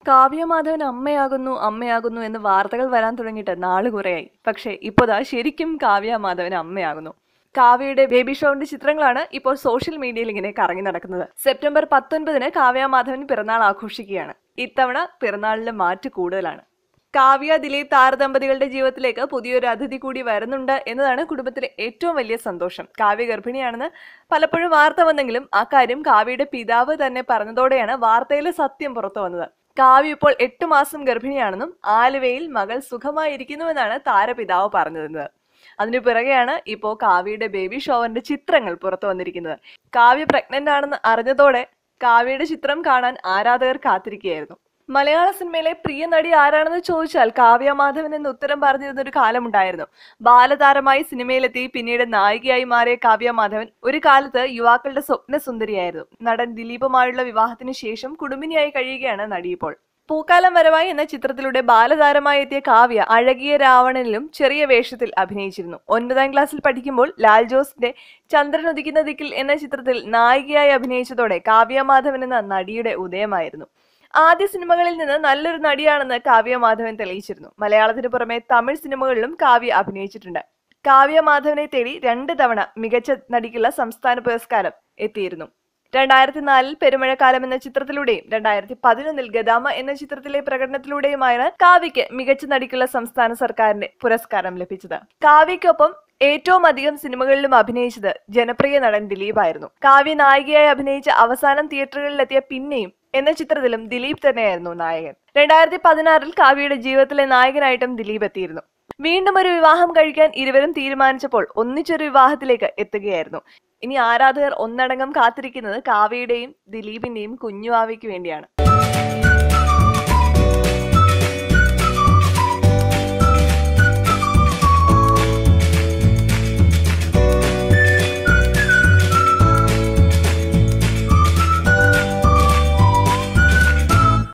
കാവ്യമാധവൻ അമ്മയാകുന്നു അമ്മയാകുന്നു എന്ന് വാർത്തകൾ വരാൻ തുടങ്ങിയിട്ട് നാള് കുറയായി പക്ഷേ ഇപ്പോഴാ ശരിക്കും കാവ്യമാധവൻ അമ്മയാകുന്നു കാവ്യയുടെ ബേബി ഷോവിന്റെ ചിത്രങ്ങളാണ് ഇപ്പോൾ സോഷ്യൽ മീഡിയയിൽ ഇങ്ങനെ കറങ്ങി നടക്കുന്നത് സെപ്റ്റംബർ പത്തൊൻപതിന് കാവ്യമാധവൻ പിറന്നാൾ ആഘോഷിക്കുകയാണ് ഇത്തവണ പിറന്നാളിന് മാറ്റ് കൂടുതലാണ് കാവ്യ ദിലീപ് താരദമ്പതികളുടെ ജീവിതത്തിലേക്ക് പുതിയൊരു അതിഥി കൂടി വരുന്നുണ്ട് എന്നതാണ് കുടുംബത്തിലെ ഏറ്റവും വലിയ സന്തോഷം കാവ്യ ഗർഭിണിയാണെന്ന് പലപ്പോഴും വാർത്ത വന്നെങ്കിലും ആ കാര്യം കാവ്യയുടെ പിതാവ് തന്നെ പറഞ്ഞതോടെയാണ് വാർത്തയിലെ സത്യം പുറത്തു വന്നത് കാവ്യ ഇപ്പോൾ എട്ട് മാസം ഗർഭിണിയാണെന്നും ആലുവയിൽ മകൾ സുഖമായിരിക്കുന്നുവെന്നാണ് താരപിതാവ് പറഞ്ഞിരുന്നത് അതിനു പിറകെയാണ് ഇപ്പോൾ കാവ്യയുടെ ബേബി ഷോവറിന്റെ ചിത്രങ്ങൾ പുറത്തു വന്നിരിക്കുന്നത് കാവ്യ പ്രഗ്നന്റ് ആണെന്ന് അറിഞ്ഞതോടെ കാവ്യയുടെ ചിത്രം കാണാൻ ആരാധകർ കാത്തിരിക്കുകയായിരുന്നു മലയാള സിനിമയിലെ പ്രിയ നടി ആരാണെന്ന് ചോദിച്ചാൽ കാവ്യ മാധവൻ എന്ന് ഉത്തരം പറഞ്ഞിരുന്ന ഒരു കാലമുണ്ടായിരുന്നു ബാലതാരമായി സിനിമയിലെത്തി പിന്നീട് നായികയായി മാറിയ കാവ്യ മാധവൻ ഒരു കാലത്ത് യുവാക്കളുടെ സ്വപ്ന സുന്ദരിയായിരുന്നു നടൻ ദിലീപുമായുള്ള വിവാഹത്തിന് ശേഷം കുടുംബിനിയായി കഴിയുകയാണ് നടി ഇപ്പോൾ പൂക്കാലം വരവായി എന്ന ചിത്രത്തിലൂടെ ബാലതാരമായി എത്തിയ കാവ്യ അഴകിയ രാവണനിലും ചെറിയ വേഷത്തിൽ അഭിനയിച്ചിരുന്നു ഒൻപതാം ക്ലാസ്സിൽ പഠിക്കുമ്പോൾ ലാൽ ജോസിന്റെ ചന്ദ്രൻ ഉദിക്കുന്ന ദിക്കിൽ എന്ന ചിത്രത്തിൽ നായികയായി അഭിനയിച്ചതോടെ കാവ്യ മാധവൻ എന്ന നടിയുടെ ഉദയമായിരുന്നു ആദ്യ സിനിമകളിൽ നിന്ന് നല്ലൊരു നടിയാണെന്ന് കാവ്യ മാധവൻ തെളിയിച്ചിരുന്നു മലയാളത്തിന് പുറമെ തമിഴ് സിനിമകളിലും കാവ്യ അഭിനയിച്ചിട്ടുണ്ട് കാവ്യ മാധവനെ തേടി രണ്ട് തവണ മികച്ച നടിക്കുള്ള സംസ്ഥാന പുരസ്കാരം എത്തിയിരുന്നു രണ്ടായിരത്തി നാലിൽ പെരുമഴക്കാലം എന്ന ചിത്രത്തിലൂടെയും രണ്ടായിരത്തി പതിനൊന്നിൽ ഗദാമ എന്ന ചിത്രത്തിലെ പ്രകടനത്തിലൂടെയുമാണ് കാവ്യയ്ക്ക് മികച്ച നടിക്കുള്ള സംസ്ഥാന സർക്കാരിന്റെ പുരസ്കാരം ലഭിച്ചത് കാവ്യയ്ക്കൊപ്പം ഏറ്റവും അധികം സിനിമകളിലും അഭിനയിച്ചത് ജനപ്രിയ നടൻ ദിലീപായിരുന്നു കാവ്യ നായികയായി അഭിനയിച്ച അവസാനം തിയേറ്ററുകളിലെത്തിയ പിന്നെയും എന്ന ചിത്രത്തിലും ദിലീപ് തന്നെയായിരുന്നു നായകൻ രണ്ടായിരത്തി പതിനാറിൽ കാവ്യയുടെ ജീവിതത്തിലെ നായകനായിട്ടും ദിലീപ് എത്തിയിരുന്നു വീണ്ടും ഒരു വിവാഹം കഴിക്കാൻ ഇരുവരും തീരുമാനിച്ചപ്പോൾ ഒന്നിച്ചൊരു വിവാഹത്തിലേക്ക് എത്തുകയായിരുന്നു ഇനി ആരാധകർ ഒന്നടങ്കം കാത്തിരിക്കുന്നത് കാവ്യയുടെയും ദിലീപിന്റെയും കുഞ്ഞുവാവയ്ക്ക് വേണ്ടിയാണ്